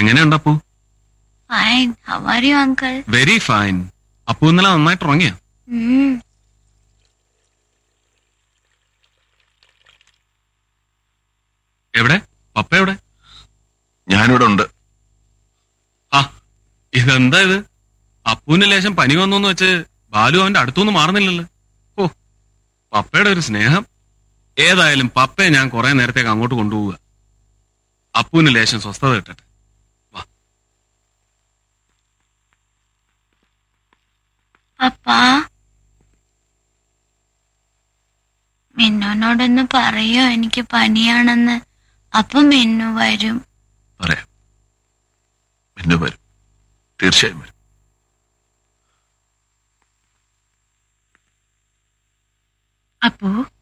എങ്ങനെയുണ്ട് Appu fine how are you uncle very fine Appu ഇന്നലെ നന്നായിട്ട് ഉറങ്ങിയ എവിടെ പപ്പ എവിടെ ഞാനിവിടെ ഉണ്ട് ആ ഇതെന്താ ഇത് അപ്പുവിന് ലേശം പനി വന്നോന്ന് വെച്ച് ബാലു അവന്റെ അടുത്തൊന്നും മാറുന്നില്ലല്ലോ ഓ പപ്പയുടെ ഒരു സ്നേഹം ഏതായാലും പപ്പയെ ഞാൻ കുറെ നേരത്തേക്ക് അങ്ങോട്ട് കൊണ്ടുപോവുക അപ്പുവിന് ലേശം സ്വസ്ഥത കിട്ടട്ടെ വാ പപ്പാ മിന്നുനോടൊന്ന് പറയോ എനിക്ക് പനിയാണെന്ന് അപ്പൊ മിന്നു വരും പറയാം പിന്നെ വരും തീർച്ചയായും വരും അപ്പോ